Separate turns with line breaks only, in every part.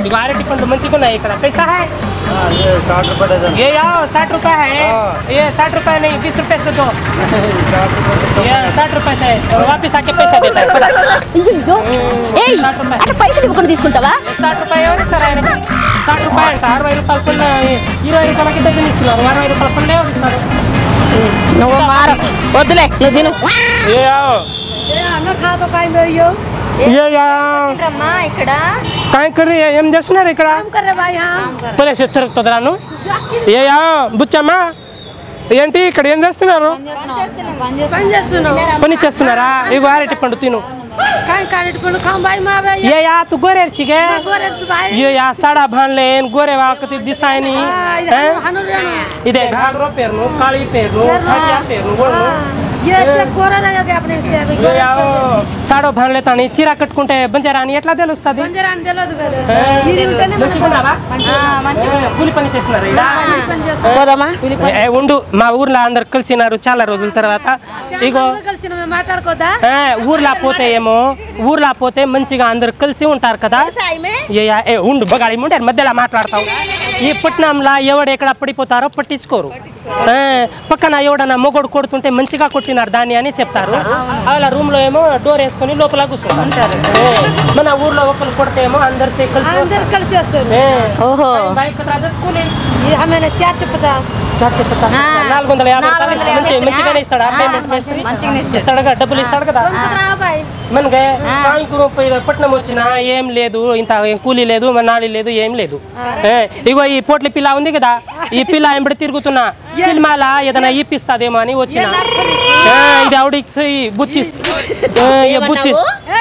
ఇగో అరటి పండు మంచిగా ఉన్నాయి ఇక్కడ पैसा है
हाँ, ये साठ रुपये डजन
ये आओ साठ रुपए है
हाँ।
ये साठ रुपए नहीं बीस रुपए से दो
साठ रुपये से
ये साठ रुपए से वापिस आके पैसा देता है पता
అయ్యో ఏయ్ అంటే పైసలు ఇవ్వకుండా తీసుకుంటావా
साठ रुपए ఎవరు సార్ ఆయనకి సాठ రూపాయలు అంట అరవై రూపాయలు పుల్ల ఇరవై రూపాయలకి డజన్ ఇస్తున్నారు అరవై రూపాయల పుల్లే ఇస్తున్నారు
నువ్వు మార వద్దులే నువ్వు తిను
ఏ आओ ये
రమ్మా ఇక్కడ
काय कर रही है ఏం చేస్తున్నారు ఇక్కడ పోలే చెప్తారు రాను ఏ యా బుచ్చమ్మా ఏంటి ఇక్కడ ఏం చేస్తున్నారు
పని చేస్తున్నాం
పని చేస్తున్నారా ఇగో అరటి పండు తిను
काय काढत पण खाऊन बाई मावे
ये या तू गोरेरची गे
गोऱ्याचं बाई
ये या साडा भानलेन गोरे वाकती दिसायनी
हाणून रेणू
इथे घागरो पेरनु काळी पेरनु खाज्या पेरनु गोळनु
ये सब गोरा नाही का आपण से
ये या साडो भानले ताणी चिरा कట్టుకుంటే బంజారాని ఎట్లా తెలుస్తుంది
पंजरान दिलं होतं
ఏ,
ఇది ఉంటేనే మన
మంచిగున్నావా? ఏ, కూలి పని చేస్తున్నారు ఈడ?
పని చేస్తాం
పోదామా
ఏ, ఉండు మా ఊర్లో అందరు కలిసినారు చాలా రోజుల తర్వాత ఇగో
కలిసి మేము మాట్లాడుకోదా
ఏ, ఊర్లో పోతే ఏమో ఊర్లో పోతే మంచిగా అందరు కలిసి ఉంటారు కదా ఏ, ఏ ఉండు బగాడి ముండారు మధ్యలో మాట్లాడతావు ఈ పట్నంలో ఎవడు ఎక్కడ పడిపోతారో పట్టించుకోరు ఏ, పక్కన ఎవడన్నా మొగోడు కొడుతుంటే మంచిగా కొట్టినారు దాన్ని అని చెప్తారు అలా రూమ్ లో ఏమో డోర్ వేసుకొని లోపల కూర్చుంటారు ఏ, మన ఊర్లో ఒకరు కొడితే ఏమో అందరు కలిసి
అందరు కలిసి వస్తారు
ఏ,
ఓహో
బైక్ రాదా స్కూల్
ఈ ఆమె చార్సి పచాస్
చార్జీ పెట్టా. నాలుగు వందల యాభై
నాలుగు
రూపాయలు
వందల
మంచి
యాభై.
మంచిగానే ఇస్తాడు
ఆ,
పేమెంట్ మేస్త్రి
మంచిగానే ఇస్తాడు.
ఇస్తాడు కదా డబ్బులు ఇస్తాడు కదా
బాయ్
మనకి సాయంత్రం పోయి పట్నం వచ్చినా ఏం లేదు ఇంత ఏం కూలీ లేదు మన నాళి లేదు ఏం లేదు ఏ, ఇగో ఈ పోట్ల పిల్ల ఉంది కదా ఈ పిల్ల ఎంబడి తిరుగుతున్నా సినిమాలా ఏదైనా ఇప్పిస్తాదేమో అని వచ్చిన ఏ, ఇది ఆవిడ బుచ్చి ఏ, ఈ బుచ్చి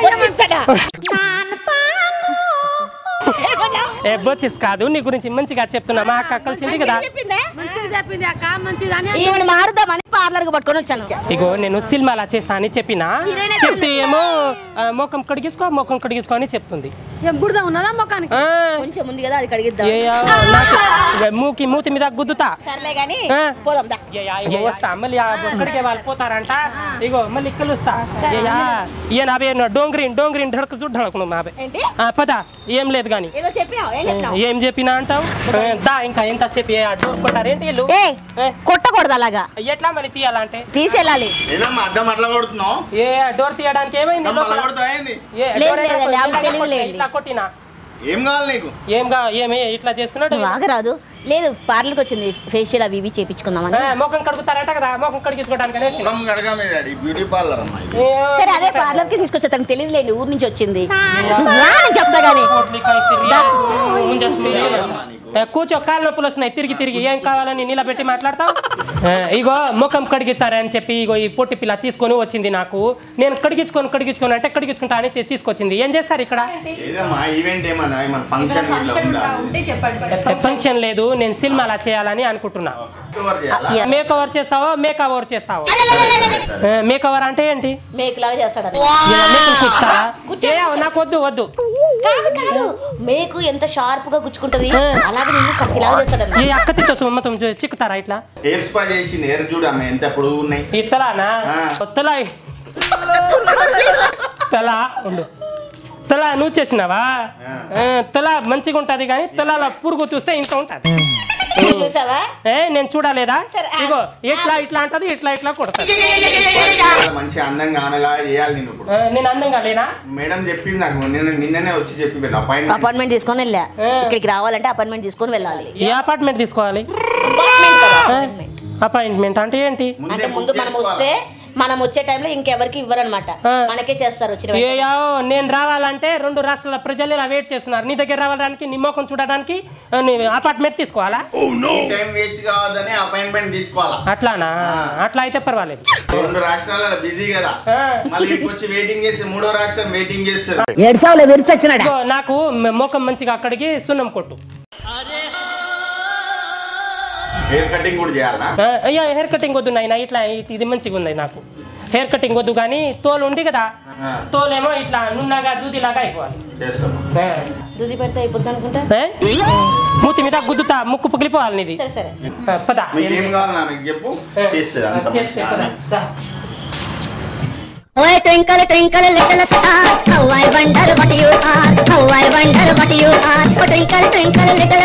ఏ బొచ్చిస్ కాదు నీ గురించి మంచిగా చెప్తున్నా మా అక్క కలిసింది కదా
మంచిగా చెప్పింది అక్క మంచిది అని
ఈవిడ మారుద్దామని పార్లర్ కి పట్టుకొని వచ్చాను
ఇగో నేను సినిమాలా చేస్తా అని చెప్పిన చెప్తే ఏమో ఆ, ముఖం కడిగించుకో ముఖం కడిగించుకో అని చెప్తుంది
ఏం బుడద ఉన్నదా మొఖానికి
ఆ,
కొంచెం ఉంది కదా అది కడిగిద్దాం
ఏ, ఆ, నాకు మూకి మూతి మీద గుద్దుతా
సర్లే గాని
ఆ.
పోదాం దా
ఏ, ఆ, ఇగో వస్తా మళ్ళీ ఆ అక్కడికే వాళ్ళు పోతారంట ఇగో మళ్ళీ కలుస్తా ఏ, ఆ, ఈయన అవే డోంగ్రీన్ డోంగ్రీన్ ఢడక చూడు ఢడకను మావే
ఏంటి
ఆ, పద ఏం లేదు గాని
ఏదో చెప్పినావు ఏం చెప్తావు
ఏం చెప్పినా అంటావు ఆ, దా ఇంకా ఎంత చెప్పి డోర్ కొట్టారు ఏంటి వీళ్ళు
ఏ
ఏ,
కొట్టకూడదు అలాగా
ఎట్లా మరి తీయాలంటే
తీసేయాలి
ఏదమ్మా అద్దం అట్లా కొడుతున్నావు
ఏ డోర్ తీయడానికి ఏమైంది
అద్దం అలా
లోపల?
కొడతా ఏంది
ఏ,
లేదు,
డోర్ ఎట్లా
లేదండి,
కొట్టినా?
ఆమె
ఇట్లా
తెలియదు
కొట్టినా,
లేండి.
ఇట్లా కొట్టినా
ఏం కావాలి నీకు
ఏంగా ఏమి ఇట్లా చేస్తున్నాడు
నువ్వు ఆగరాదు లేదు పార్లర్కి వచ్చింది ఫేషియల్ అవి ఇవి చేపించుకుందామని
ఏ, ముఖం కడుగుతారంట కదా ముఖం కడిగించుకోవడానికి అనేది వచ్చింది.
ముఖం గడగా మీద డాడీ బ్యూటీ పార్లర్ అమ్మా ఇది.
ఏ,
సరే అదే పార్లర్ కి తీసుకొచ్చా తనకు తెలియదులేండి ఊరు నుంచి వచ్చింది నువ్వు రా అని చెప్తా గానీ
పోట్లీ కాయ తిరిగి, ముంజేస్తుంది. ఏ, కూర్చో కాళ్ళ నొప్పులు వస్తున్నాయి తిరిగి తిరిగి ఏం కావాలని నిలబెట్టి మాట్లాడతావు ఏ, ఇగో ముఖం కడిగిస్తారని చెప్పి ఇగో ఈ పొట్టి పిల్ల తీసుకొని వచ్చింది నాకు నేను కడిగించుకొని కడిగించుకొని అంటే కడిగించుకుంటా అని తీ- తీసుకొచ్చింది ఏం చేస్తారు ఇక్కడ
ఏదమ్మా ఈవెంట్ ఏమన్నా ఏమన్నా ఫంక్షన్ ఉందా
ఫంక్షన్ లేదు నేను సినిమా అలా చేయాలని అనుకుంటున్నా
ఎవరు చేయాలా
మేక్ ఓవర్ చేస్తావో మేక్ ఓవర్ చేస్తావో మేక్ ఓవర్ అంటే ఏంటి
మేక్ లాగా చేస్తాడు
ఇలా మేకులు కూర్చుతారా ఏ, నాకు వద్దు వద్దు
కాదు కాదు మేకు ఎంత షార్ప్ గా గుచ్చుకుంటది
ఆ.
అలాగే నిన్ను కత్తిలాగా చేస్తాడు
ఈ అక్కతితో మొత్తం చూ- చిక్కుతారా ఇట్లా
హెయిర్ స్పా చేసింది హెయిర్ చూడు అమ్మ ఎంత పొడుగు ఉన్నాయి
ఈ తలానా
ఆ.
తలా తల ఉండు తల నువ్వు చేసినావా
ఆ.
ఆ, తల మంచిగా ఉంటది కానీ తలాల పురుగు చూస్తే ఇంత ఉంటది
నువ్వు చూసావా
ఏ నేను చూడలేదా
సరే, ఆ.
ఇగో ఇట్లా ఇట్లా అంటది ఇట్లా ఇట్లా కొడతాది
చాలా మంచి అందంగా ఆమెలా చేయాలి నేను ఇప్పుడు
ఆ, నేను అందంగా లేనా
మేడం చెప్పింది నాకు నిన్న నిన్ననే వచ్చి చెప్పింది అపాయింట్మెంట్
అపాయింట్మెంట్ తీసుకొని వెళ్ళా
ఆ.
ఇక్కడికి రావాలంటే అపాయింట్మెంట్ తీసుకొని వెళ్ళాలి
ఏ అపార్ట్మెంట్ తీసుకోవాలి
అపాయింట్మెంట్ కదా, అపాయింట్మెంట్.
అపాయింట్మెంట్ అంటే ఏంటి
అంటే ముందు మనం వస్తే మనం వచ్చే టైంలో ఇంకెవరికి ఇవ్వరనమాట
ఆ.
మనకే చేస్తారు వచ్చిన
ఏ
వెంటనే.
యావో నేను రావాలంటే రెండు రాష్ట్రాల ప్రజలు ఇలా వెయిట్ చేస్తున్నారు నీ దగ్గర రావడానికి నీ ముఖం చూడడానికి ఆ, నీ అపార్ట్మెంట్ తీసుకోవాలా
టైం వేస్ట్ కావద్దని అపాయింట్మెంట్ తీసుకోవాలా
అట్లానా అట్లా అయితే పర్వాలేదు
రెండు రాష్ట్రాల బిజీ కదా
ఆ.
మళ్ళీ ఇక్కడికి వచ్చి వెయిటింగ్ చేసి మూడో రాష్ట్రం వెయిటింగ్ చేస్తారు
ఇదిగో నాకు మ- ముఖం మంచిగా అక్కడికి సున్నం కొట్టు
హెయిర్ కటింగ్ కూడా చేయాలా
ఆ, అయ్యా హెయిర్ కటింగ్ వద్దు నాయన ఇట్లా ఇది- ఇది మంచిగా ఉంది నాకు హెయిర్ కటింగ్ వద్దు కానీ తోలు ఉంది కదా
ఆ.
తోలేమో ఇట్లా నున్నగా దూదిలాగా అయిపోవాలి
చేస్తాం
ఆ.
దుది పెడితే అయిపోద్ది అనుకుంటా
ఏ? మూతి మీద గుద్దుతా ముక్కు పగిలిపోవాలి నీది
సరే సరే
ఆ, పద
మీకు ఏం కావాలి నాకు చెప్పు
ఆ,
చేస్తుంది అంత
చేస్తే
మంచిగా.
పద. దా.
ఓయ్ twinkle twinkle little star how I wonder what you are how I wonder what you are ఓ ట్వింకల్ ట్వింకల్ లిటిల్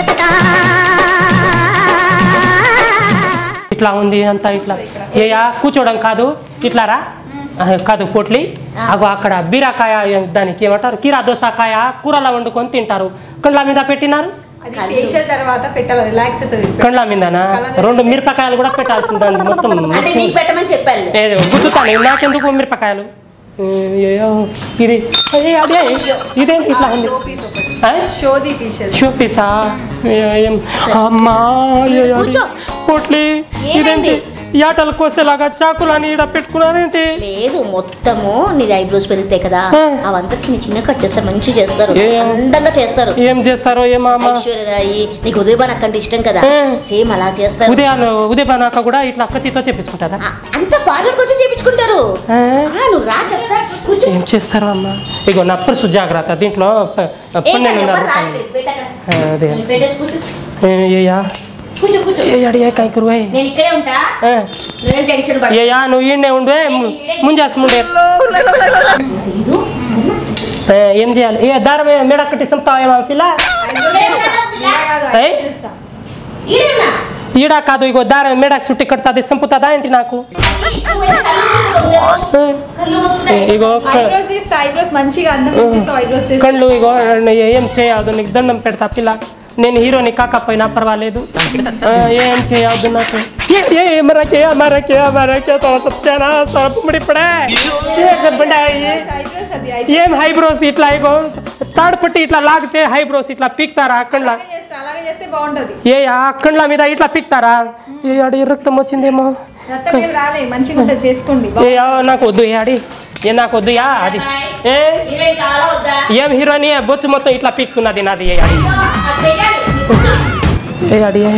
స్టార్
ఇట్లా ఉంది అంతా ఇట్లా ఏయా కూర్చోవడం కాదు ఇట్లా రా ఆ, కాదు పొట్లి అగో అక్కడ బీరకాయ దానికి ఏమంటారు కీరా దోసకాయ కూరలా వండుకొని తింటారు కండ్ల మీద పెట్టినారు
అది ఫేషియల్ తర్వాత పెట్టాలి రిలాక్స్ అవుతుంది
కండ్ల మీదనా రెండు మిరపకాయలు కూడా పెట్టాల్సింది దానికి మొత్తం
అంటే నీకు పెట్టమని చెప్పాను
ఏదో గుద్దుతాను నాకెందుకు మిరపకాయలు ఏ, ఏయో, ఇది ఏ, అదే ఇదేంటి ఇట్లా ఉంది ఆ?
షోది ఫేషియల్
చూపిసా ఏం అమ్మా ఏ, అది.
కూర్చో.
పొట్లి ఇదేంటి యాటలు కోసేలాగా చాకులని ఈడ పెట్టుకున్నారేంటి
లేదు మొత్తము నీది ఐబ్రోస్ పెరుగుతాయి కదా
ఆ.
అవంతా చిన్న చిన్న కట్ చేస్తారు మంచి చేస్తారు
ఏ.
అందంగా చేస్తారు
ఏం చేస్తారో ఏమమ్మా
ఐశ్వర్యరాయి నీకు ఉదయబాన్ అక్కంటే ఇష్టం కదా
ఆ.
సేమ్ అలా చేస్తారు
ఉదయాలు ఉదయపానాక కూడా ఇట్లా కత్తితో చేపించుకుంటారా
ఆ, అంత పార్లర్కి వచ్చి చేపించుకుంటారు
ఆ?
ఆ, నువ్వు రా చెప్తా కూర్చో
ఏం చేస్తారో అమ్మా ఇగో నా పర్సు జాగ్రత్త దీంట్లో ప-
ఏం
పన్నెండు
కాదు,
వందల
ఎవరు
రూపాయలు.
రాలేదు, బయట అక్కడ.
ఆ, అదే
నేను పెట్టేసి కూర్చో
ఏ, ఏయా
కూర్చో కూర్చో
ఏ అడిగా కై కురువే
నేను ఇక్కడే ఉంటా నువ్వేం టెన్షన్ పడ
ఏయా నువ్వు ఈడనే ఉండే ముంజాస్ ముండే ఏ, ఏం చేయాలి ఏ దారం ఏ, మెడ కట్టి సంపుతావేమో పిల్ల ఏయ్?
ఈడేనా?
ఈడ కాదు ఇగో దారం మెడకు చుట్టి కడుతుంది సంపుతుందా ఏంటి నాకు ఏ,
కళ్ళు మూసుకున్నాయి.
ఇగో క-
ఐబ్రోస్ చేస్తా ఐబ్రోస్ మంచిగా అందం చూపిస్తావు ఐబ్రోస్ చేస్తా
కళ్ళు ఇగో ఏం చేయదు నీకు దండం పెడతా పిల్ల నేను హీరోని కాకపోయినా పర్వాలేదు ఆ, ఏం చేయొద్దు నాకు ఏ, ఏ, మరకే మరకే మరకే తోడ సత్యానా తోడ పడే
ఐబ్రోస్ అది
ఏం హైబ్రోస్ ఇట్లా ఇగో తాడు పట్టి ఇట్లా లాగితే హైబ్రోస్ ఇట్లా పీక్తారా అక్కడ్లా
అలాగే చేస్తా అలాగే చేస్తే బాగుంటది
ఏ ఆ అక్కడ్ల మీద ఇట్లా పీక్తారా ఏ అడి రక్తం వచ్చిందేమో
రక్తం ఏం రాలే మంచిగా ఉంటుంది చేసుకోండి
ఏ ఆ, నాకు వద్దు ఏ అడి ఏ నాకు వద్దు యా అది ఏ
హీరోయిన్ కావాలా వద్దా?
ఏం హీరోని బొచ్చు మొత్తం ఇట్లా పీక్తున్నది నాది ఏ అడి
అది చెయ్యాలి. కూర్చో.
ఏ అడి ఏ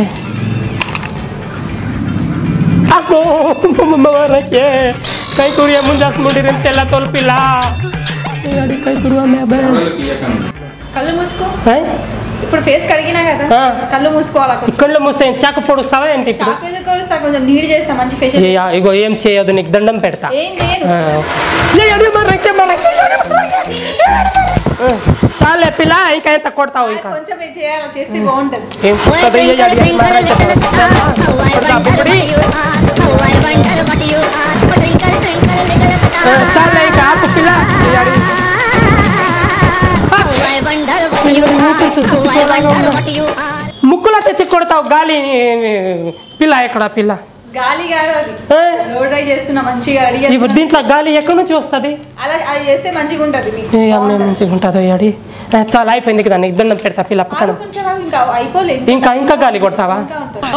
అమ్మో మరకే కై కురియా ముంజాస్ ముండిరిన్ తెల్ల తోల్పిల్ల ఏ అడి కై కురువా మే బే
కళ్ళు మూసుకో
ఏ?
ఇప్పుడు ఫేస్ కడిగినా కదా
ఆ.
కళ్ళు మూసుకోవాలా కొంచెం
కళ్ళు మూస్తే ఏం చాకు పొడుస్తావా ఏంటి ఇప్పుడు
చాకు ఎందుకు కలుస్తా కొంచెం నీడ్ చేస్తా మంచి ఫేషియల్
ఏ, ఆ, ఇగో ఏం చేయదు నీకు దండం పెడతా
ఏం చేయను
ఆ. ఏ, అడి మరకే మరకే ఆ, చాలే పిల్ల ఇంకా ఎంత కొడతావు ఇంకా
కొంచెం ఇది చేయాలి చేస్తే బాగుంటది
ఏం
ఓయ్
కొట్టదు, ఏ,
ట్వింకల్
అడి
ట్వింకల్
మరకే
లిటిల్ స్టార్ హౌ ఐ
కొడతా,
వండర్
బుబ్బడి.
What you are how I wonder what you are ఓ ట్వింకల్ ట్వింకల్ లిటిల్
ఆ,
స్టార్
చాలే ఇంకా ఆపు పిల్ల ఏ, అడి
how I wonder what you are how I wonder what you are
ముక్కులో తెచ్చి కొడతావు గాలి పిల్ల ఎక్కడ పిల్ల
గాలి కాదు అది
ఏ?
రోడ్ డ్రై చేస్తున్నా మంచిగా రెడీ
ఇప్పుడు
చేస్తున్నా
దీంట్లో గాలి ఎక్కడి నుంచి వస్తుంది
అలా అది చేస్తే మంచిగా ఉంటది మీకు
ఏ అమ్మ మంచిగా ఉంటుందో ఈ అడి ఆ, చాలా అయిపోయింది కదా నీకు దండం పెడతా పిల్ల పక్కన
ఆగు కొంచెం ఆగు, ఇంకా అయిపోలేదు
ఇంకా ఇంకా గాలి కొడతావా
ఇంకా ఉంటది.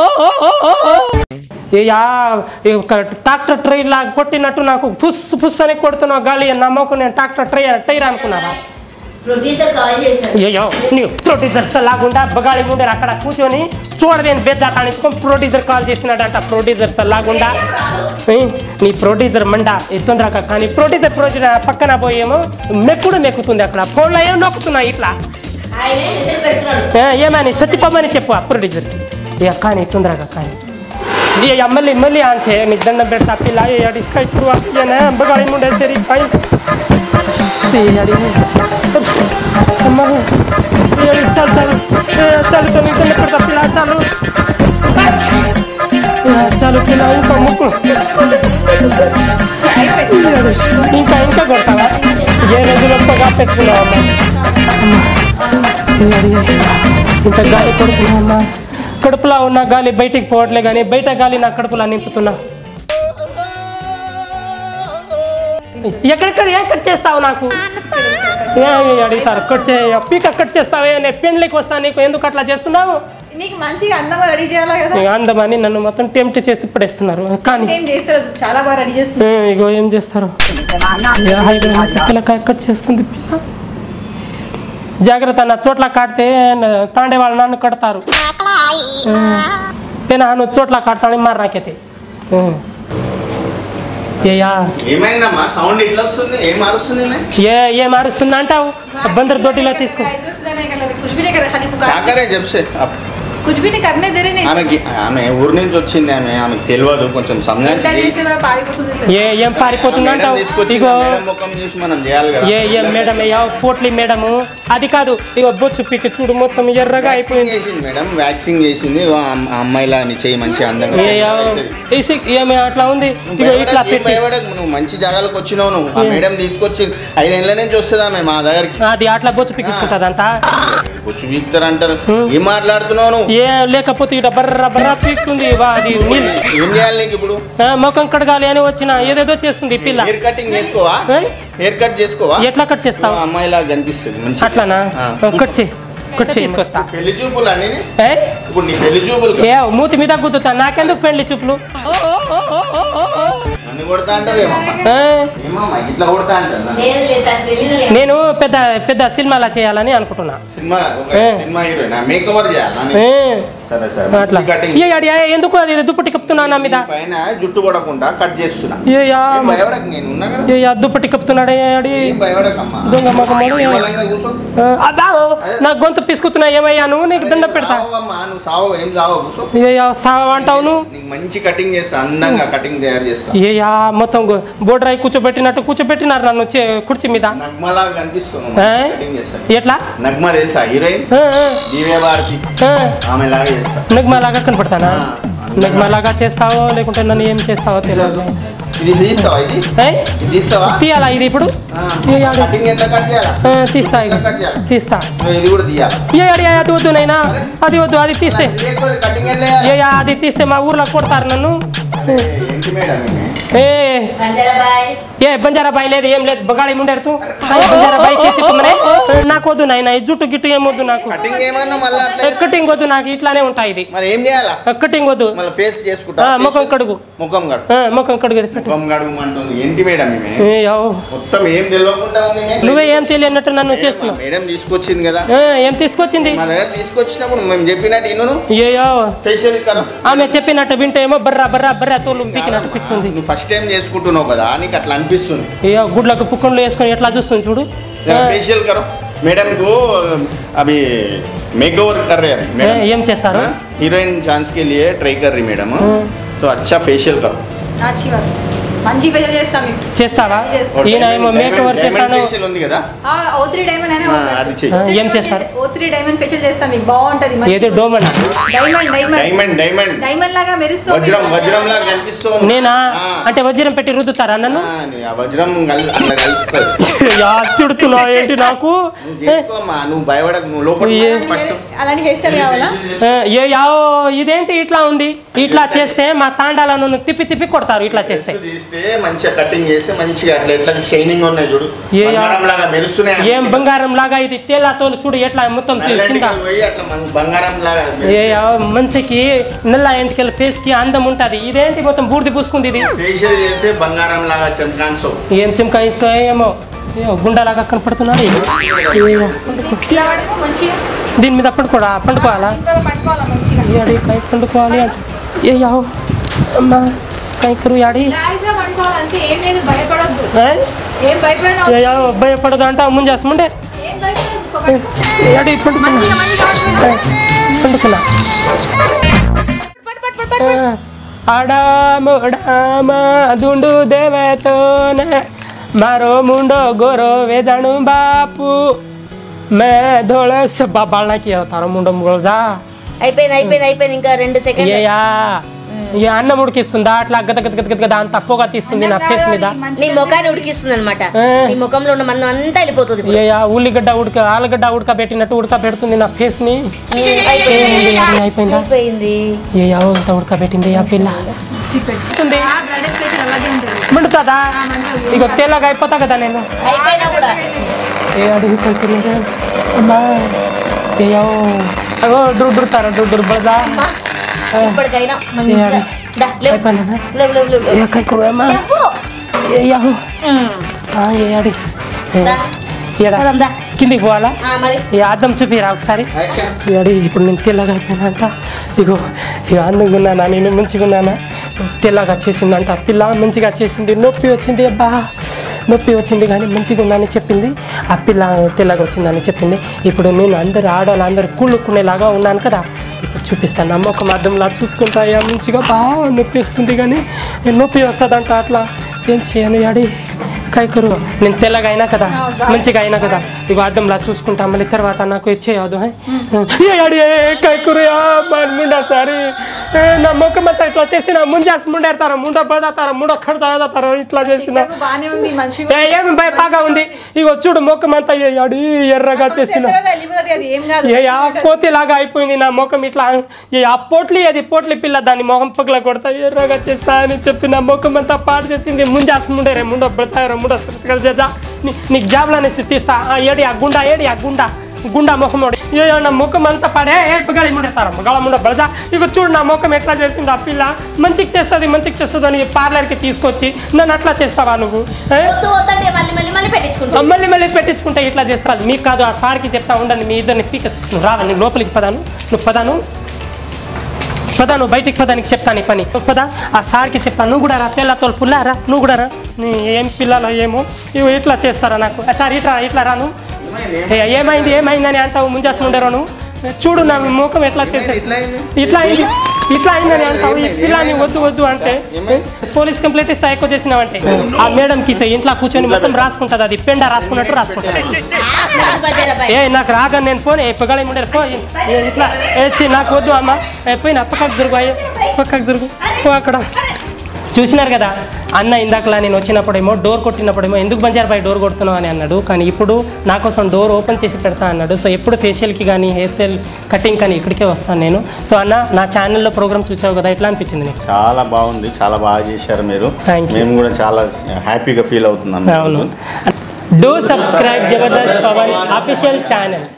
ఏ యా ఈ ఒక ట్రాక్టర్ ట్రై లా కొట్టినట్టు నాకు పుస్ పుస్ అని కొడుతున్నావు గాలి అని నమ్మకు నేను ట్రాక్టర్ ట్రై టైర్ అనుకున్నావా
ప్రొడ్యూసర్ కాల్ చేశారు
అయ్యో నీవు ప్రొడ్యూసర్స్ లాగుండా బగాళి ముండరు అక్కడ కూర్చొని చూడలేని బెజ్జాతానికి ప్రొడ్యూసర్ కాల్ చేసినాడంట ప్రొడ్యూసర్స్ లాగుండా ఏ, నీ ప్రొడ్యూసర్ మండ ఈ తొందరగా కానీ ప్రొడ్యూసర్ ప్రొడ్యూసర్ పక్కన పోయేమో మెక్కుడు మెక్కుతుంది అక్కడ ఫోన్లో ఏం నొక్కుతున్నా ఇట్లా
ఆయనే మెసేజ్ పెడుతున్నాడు
ఏ, ఏమని చచ్చిపోమని చెప్పు ఆ ప్రొడ్యూసర్కి ఇక కానీ తొందరగా కానీ ఇక మళ్ళీ మళ్ళీ ఆన్ చేయ నీ దండం పెడతా పిల్ల ఏ అడి కై కురువా ఏనా బగాళి ముండే సరి పై ఏ అడి అమ్మ ఏ అడి చల్ చల్ ఏ చల్ చల్ నీ దండం పెడతా పిల్ల చాలు ఏ, చాలు పిల్ల ఇంకా ముక్కు ఏ అడి, ఇంకా ఇంకా కొడతావా ఏ రోజులొక్కగా పెట్టుకున్నావమ్మా ఏ అడి, ఇంత గాలి కొడుతున్నావమ్మా కడుపులో ఉన్న గాలి బయటికి పోవట్లే కానీ బయట గాలి నా కడుపులో నింపుతున్నా ఎక్కడెక్కడ ఏం కట్ చేస్తావు నాకు ఏ, ఏ, అడుగుతారు కట్ చే పీక కట్ చేస్తావే నేను పెండ్లికి వస్తా నీకు ఎందుకు అట్లా చేస్తున్నావు
నీకు మంచిగా అందంగా రెడీ చేయాలా కదా
ఇక అందమని నన్ను మొత్తం టెంప్ట్ చేసి పడేస్తున్నారు కానీ
ఏం చేస్తారు చాలా బాగా రెడీ చేస్తుంది
ఏ, ఇగో ఏం చేస్తారు ఏ, ఐదు పిల్లకాయ కట్ చేస్తుంది పిల్ల జాగ్రత్త నా చోట్ల కాడితే న- తాండే వాళ్ళు నన్ను కడతారు పెన నువ్వు చోట్ల కాడతాను మారు నాకైతే ఏ. ఏయా
ఏమైందమ్మా సౌండ్ ఇట్లా వస్తుంది ఏం మారుస్తుంది ఈమె?
ఏ ఏం అరుస్తుందా అంటావు బందర్ దొడ్డిలో తీసుకో
ఐబ్రోస్ లేనే కదా ఖుష్బునే కదా ఖాళీ పుకార్
కాకరే జబ్సే అప్.
कुछ भी नहीं करने दे रहे नहीं
ఆమెకి ఆమె ఊరి నుంచి వచ్చింది ఆమె ఆమెకి తెలియదు కొంచెం
ఎంత
సంజాయించి
చేస్తే కూడా పారిపోతుంది సార్
ఏ ఏం పారిపోతుందంటావు ఇగో
మేడం ముఖం చూసి మనం చేయాలి కదా
ఏ ఏం మేడం అయ్యా పోట్లి మేడము అది కాదు ఇగో బొచ్చు పిక్కి చూడు మొత్తం ఎర్రగా
వ్యాక్సింగ్
అయిపోయింది
చేసింది మేడం వ్యాక్సింగ్ చేసింది ఆ అమ్- ఆ అమ్మాయిలా నీ చేయి మంచిగా అందంగా
ఏ యా-
అవుతుంది.
ఏసి ఏమి అట్లా ఉంది
నువ్వు
ఇగో ఇట్లా
భయపడకు, ఏం
పెట్టి
భయపడకు, నువ్వు మంచి జాగాలకు వచ్చినావు నువ్వు ఆ మేడం తీసుకొచ్చి ఐదేళ్ల నుంచి వస్తుంది ఆమె మా దగ్గరికి
అది అట్లా బొచ్చు పిక్కించుకుంటుందంతా
వచ్చి వీక్తారు అంటారు ఏం మాట్లాడుతున్నావు నువ్వు
ఏ లేకపోతే ఇట బర్ర బర్ర పీక్తుంది వా అది నీళ్ళు
ఏం చేయాలి నీకు ఇప్పుడు
ఆ, ముఖం కడగాలి అని వచ్చిన ఏదేదో చేస్తుంది ఈ పిల్ల
హెయిర్ కటింగ్ చేసుకోవా
ఏ?
హెయిర్ కట్ చేసుకోవా
ఎట్లా కట్ చేస్తావు
అమ్మాయిలా కనిపిస్తుంది మంచి
అట్లనా కట్ చేయి కట్ చేయి తీసుకొస్తా
పెళ్లి చూపులు అనేది
ఏ?
ఇప్పుడు నీ పెళ్లి చూపులు
ఏ మూతి మీద గుద్దుతా నాకెందుకు పెళ్లి చూపులు
నన్ను కొడతా అంటావు ఏమమ్మా
ఏ?
ఏమమ్మా ఇట్లా కొడతా అంటారు
లేదు లేదు తనకు తెలియదు
నేను పెద్ద పెద్ద సినిమాలా చేయాలని అనుకుంటున్నా
సినిమా ఒక
ఏ.
సినిమా హీరోయిన్ మేక్ ఓవర్ చేయాలి
ఏ,
సరే సరే
అట్లా
కటింగ్
ఏ, అడి, ఏ, ఎందుకు అది దుప్పటి కప్పుతున్నా నా మీద
పైన జుట్టు పడకుండా కట్ చేస్తున్నా
ఏ, యా,
ఏం భయపడకు నేను ఉన్నా కదా
ఏ, యా, దుప్పటి కప్పుతున్నాడే అడి
ఏం భయపడకమ్మా
దొంగ మగమాడు, ఏ.
నిమ్మలంగా కూర్చో
ఆ, అదా నా గొంతు పిసుకుతున్నా ఏమయ్యా నువ్వు నీకు దండ పెడతా
సావమ్మా, నువ్వు సావు ఏం సావు కూర్చో
ఏ, యా, సావ అంటావు నువ్వు
నీకు మంచి కటింగ్ చేస్తా అందంగా కటింగ్ తయారు చేస్తా
ఏ యా మొత్తం బోర్డర్ అయి కూర్చోబెట్టినట్టు కూర్చోబెట్టినారు నన్ను చే- కుర్చీ మీద
నగ్మలాగా కనిపిస్తుంది
ఏ?
కటింగ్ చేస్తా
ఎట్లా
నగ్మ తెలుసా హీరోయిన్
ఆ, ఆ,
దివ్య భారతి
ఆ.
ఆమె లాగా చేస్తా
నగ్మలాగా కనపడతానా
ఆ,
నగ్మలాగా చేస్తావో లేకుంటే నన్ను ఏం చేస్తావో తెలియదు
ఇది తీస్తావా ఇది
ఏయ్,
ఇది తీస్తావా
తీయాలా ఇది ఇప్పుడు
ఆ,
ఏ, ఆడు.
కటింగ్ ఎంత కట్ చేయాలా
ఆ, తీస్తా ఇక.
కట్ చేయాలి
తీస్తా
ఇది కూడా తీయాలి
ఏ అడి అది వద్దు నైనా అది వద్దు అది తీస్తే
కటింగ్ ఎంత
ఏ యా, అది తీస్తే మా ఊర్లో కొడతారు నన్ను
ఏంటి మేడం ఈమె?
ఏ
బాయ్
ఏ బంజారా బాయ్ లేదు ఏం లేదు బగాళి ముండేరు తూ అయ్యి బంజారా బాయ్ చేసి తుమ్మరే నాకు వద్దు నాయన ఈ జుట్టు గిట్టు ఏం వద్దు నాకు
కటింగ్ ఏమన్నా మళ్ళీ అట్లా చేస్తా?
కటింగ్ వద్దు నాకు ఇట్లానే ఉంటాయి ఇది
మరి ఏం చేయాలా
కటింగ్ వద్దు
మళ్ళీ ఫేస్ చేసుకుంటా
ఆ, ముఖం కడుగు
ముఖం కడుగు
ఆ, ముఖం కడుగు ఇది పెట్టు
ముఖం కడుగుమంటుంది ఏంటి మేడం ఈమె
ఏ, యో.
మొత్తం ఏం తెలియకుండా ఉంది ఈమె.
నువ్వే ఏం తెలియనట్టు నన్ను చేస్తున్నావు
మేడం తీసుకొచ్చింది కదా
ఆ, ఏం తీసుకొచ్చింది
మా దగ్గర తీసుకొచ్చినప్పుడు మేము చెప్పినట్టు ఇను
ఏయో
ఫేషియల్ కరం
ఆమె చెప్పినట్టు వింటే ఏమో బర్రా బర్రా బర్రా తోలు పీకినట్టు పిక్తుంది
నువ్వు ఫస్ట్ టైం చేసుకుంటున్నావు కదా నీకు అట్లా అనిపిస్తుంది
ఏ గుడ్లకు పుక్కుండ్లు వేసుకొని ఎట్లా చూస్తుంది చూడు ఆ,
फेशियल करो मैडम को अभी मेक ओवर कर रहे हैं
ఏ,
मैडम
ఏం చేస్తారు
हीरोइन चांस के लिए ट्राई कर रही मैडम तो अच्छा फेशियल करो
మంచి వారు మంచి ఫేషియల్ చేస్తాం మీకు
చేస్తావా
Yes.
ఈయన ఏమో మేక్ ఓవర్ చేస్తాను
ఫేషియల్ ఉంది కదా
ఓ త్రీ డైమండ్ అనే
ఆ, అది చెయ్యి.
ఆ, ఏం చేస్తారు
ఓ త్రీ డైమండ్ ఫేషియల్ చేస్తాం మీకు బాగుంటది
ఏది డోమన్
diamond diamond
diamond diamond
diamond లాగా మెరుస్తూ
వజ్రం వజ్రం లాగా కనిపిస్తూ ఉంది.
నేనా
ఆ.
అంటే వజ్రం పెట్టి రుద్దుతారా నన్ను
ఆ, నీ ఆ వజ్రం కల్- అందులో కలుస్తుంది
యా, తిడుతున్నావు ఏంటి నాకు
నువ్వు చేసుకోమ్మా నువ్వు భయపడకు నువ్వు లోపల
ఏ.
ఫస్ట్
అలాంటి హెయిర్ స్టైల్ కావాలా
ఏ, ఏ యావో ఇదేంటి ఇట్లా ఉంది ఇట్లా చేస్తే మా తాండాలను నన్ను తిప్పి తిప్పి కొడతారు ఇట్లా చేస్తే
తీస్తే మంచిగా కటింగ్ చేస్తే మంచిగా అట్లా ఎట్లా షైనింగ్ ఉన్నాయి చూడు
ఏ యా.
బంగారం లాగా మెరుస్తున్నాయి
ఏం బంగారం లాగా ఇది తేలా తోలు చూడు ఎట్లా మొత్తం తి- కింద
నల్లెంటికలు పోయి అట్లా మన బంగారం లాగా
ఏ
మెరుస్తున్నాయి.
యా, మనిషికి నల్ల ఎంటికల ఫేస్ కి అందం ఉంటది ఇదేంటి మొత్తం బూడిది పూసుకుంది ఇది
ఫేషియల్ చేస్తే బంగారం లాగా చెంకాన్సో
ఏం చిమ్కాయిస్తో ఏమో ఏ, గుండెలాగా కనపడుతున్నాడు ఏ,
ఇట్లా పడుకో మంచిగా
దీని మీద పండుకోడా పండుకోవాలా
ఇంట్లో పట్టుకోవాలా మంచిగా
యాడి కై పండుకోవాలి అంటే ఏ యావు అమ్మా కైకరు యాడి
రిలాక్స్ గా పడుకోవాలంటే ఏం లేదు భయపడొద్దు
ఏ?
ఏం భయపడను
ఏ యావు భయపడదు అంట ముంజేసి ముండే
ఏం భయపడొద్దు
ఏ, యాడి పండుకున్నా
మంచిగా మంచిగా పడుకో.
ఏ, పండుకున్నా
పట్టు, పట్టు, పట్టు, పట్టు.
આડામોડામાં ધૂંડું દેવે તો ને મારો મુંડો ગોરો વેજાણું બાપુ મેં ધોળે બાબાળ નાખી તારો મુંડો મોળજા
అయిపోయింది అయిపోయింది అయిపోయింది ఇంకా రెండు సెకండ్
ఏ యా ఈ అన్నం ఉడికిస్తుందా అట్లా గద గద గద గద అంత పొగ తీస్తుంది నా ఫేస్ మీద
నీ ముఖాన్ని ఉడికిస్తుంది అనమాట
ఏ.
నీ ముఖంలో ఉన్న మందం అంతా వెళ్ళిపోతుంది ఇప్పుడు.
ఏ యా ఉల్లిగడ్డ ఉడక ఆలుగడ్డ ఉడకబెట్టినట్టు ఉడకబెడుతుంది నా ఫేస్ ని
అయిపోయింది
ఏ, అయిపోయిందా
అయిపోయింది
ఏ యా ఇంత ఉడకబెట్టింది ఆ పిల్ల ఉంది.
ఆ బ్లడ్ స్పెషల్ అలాగే ఉంటుంది
మండుతుందా ఇక తెల్లగా అయిపోతా కదా నేను
అయిపోయినా కూడా
ఏ అడుగుతున్నారా అమ్మా ఏయో అగో డుర్ డురుతారా డుర్ డుర్ బడదా
ఇప్పటికైనా మంచిగా
ఏ,
దా, లేవు.
అయిపోయినా
లేవు, లేవు, లేవు, లేవు.
ఏ కైకురు అమ్మా
లేవు.
ఏ యాహు
ఉమ్.
ఆ, ఏ అడి ఏ,
దా.
ఏడా
పోదాం, దా.
కిందికి పోవాలా
ఆ, మరి
ఏ అద్దం చూపిరా ఒకసారి ఏ అడి ఇప్పుడు నేను తెల్లగా అయిపోయినంట ఇగో ఇక అందంగా ఉన్నానా నేను మంచిగా ఉన్నానా తెల్లగా చేసిందంట ఆ పిల్ల మంచిగా చేసింది నొప్పి వచ్చింది అబ్బా నొప్పి వచ్చింది కానీ మంచిగా ఉందని చెప్పింది ఆ పిల్ల తెల్లగా వచ్చిందని చెప్పింది ఇప్పుడు నేను అందరు ఆడవాళ్ళు అందరు కూలుకునేలాగా ఉన్నాను కదా ఇప్పుడు చూపిస్తాను నా ముఖం అద్దంలా చూసుకుంటా అయ్యా మంచిగా బాగా నొప్పి వస్తుంది కానీ నొప్పి వస్తుందంట అట్లా ఏం చేయను యాడి కైకురు నేను తెల్లగా అయినా కదా మంచిగా అయినా కదా ఇగో అద్దంలా చూసుకుంటా మళ్ళీ తర్వాత నాకు ఇచ్చేయదు యాడి కైకురు ముండా సారి ఏ, నా ముఖం అంతా ఇట్లా చేసిన ముంజాస్ ముండేస్తారా ముండ పడతారా ముండ కడతారా ఇట్లా చేసిన
బానే ఉంది మంచి
ఏ, ఏమి భయ బాగా ఉంది ఇగో చూడు ముఖం అంతా అడి ఎర్రగా చేసిన
వెళ్ళిపోతుంది అది ఏం కాదు
ఏ ఆ కోతి లాగా అయిపోయింది నా ముఖం ఇట్లా ఏ ఆ పోట్లి అది పోట్లి పిల్ల దాని ముఖం పగల కొడతా ఎర్రగా చేస్తా అని చెప్పి నా ముఖం అంతా పాడు చేసింది ముంజాస్ ముండేరే ముండ బ్రతాయరా ముండ సృతికలు చేద్దా నీకు జాబ్లానే తీస్తా ఆ ఏడి ఆ గుండా ఏడి ఆ గుండా గుండా ముఖం ఓడి ఏ నా ముఖం అంతా పడే ఏ పగాలి ముండేతారు గళ ముండ బడదా ఇక చూడు నా ముఖం ఎట్లా చేసింది ఆ పిల్ల మంచికి చేస్తుంది మంచికి చేస్తుంది అని పార్లర్కి తీసుకొచ్చి నన్ను అట్లా చేస్తావా నువ్వు ఏ?
వద్దు వద్దంటే మళ్ళీ మళ్ళీ మళ్ళీ పెట్టించుకుంటా
మళ్ళీ మళ్ళీ పెట్టించుకుంటే ఇట్లా చేస్తారు మీకు కాదు ఆ సార్కి చెప్తా ఉండండి మీ ఇద్దరిని పీక నువ్వు రావాలి నువ్వు లోపలికి పదాను నువ్వు పదాను పదా నువ్వు బయటికి పదానికి చెప్తాను ఈ పని నువ్వు పదా ఆ సార్కి చెప్తాను నువ్వు కూడా రా తెల్ల తోలు పుల్లారా నువ్వు కూడా రా నీ ఏం పిల్లలో ఏమో ఇవి ఇట్లా చేస్తారా నాకు ఆ సార్ ఇట్లా ఇట్లా రాను ఏ, ఏమైంది ఏమైందని అంటావు ముంజాస్ ముండరా నువ్వు చూడు నా ముఖం ఎట్లా చేసేసి
ఇట్లా అయింది?
ఇట్లా అయింది ఇట్లా అయిందని అంటావు ఈ పిల్లని వద్దు వద్దు అంటే పోలీస్ కంప్లైంట్ ఇస్తే ఎక్కువ చేసినావంటే ఆ మేడంకి ఇస్తే ఇంట్లో కూర్చొని మొత్తం రాసుకుంటుంది అది పెండ రాసుకున్నట్టు రాసుకుంటుంది ఏ నాకు రాగా నేను పోనీ ఏ పగల ముండరు పో ఏ ఇట్లా ఏ చి నాకు వద్దు అమ్మ ఏ పోయిన పక్కకు జరుగు అయ్యే పక్కకు జరుగు పో అక్కడ చూసినారు కదా అన్న ఇందాకలా నేను వచ్చినప్పుడేమో డోర్ కొట్టినప్పుడేమో ఎందుకు బంజారు పై డోర్ కొడుతున్నావు అని అన్నాడు కానీ ఇప్పుడు నా కోసం డోర్ ఓపెన్ చేసి పెడతా అన్నాడు సో ఎప్పుడు ఫేషియల్కి కానీ హెయిర్ స్టైల్ కటింగ్ కానీ ఇక్కడికే వస్తాను నేను సో అన్న నా ఛానల్లో ప్రోగ్రామ్ చూసావు కదా ఎట్లా అనిపించింది నీకు
చాలా బాగుంది చాలా బాగా చేశారు మీరు
Thank you.
మేము కూడా చాలా హ్యాపీగా ఫీల్ అవుతున్నాం
అవును do subscribe Jabardasth Pawan official channel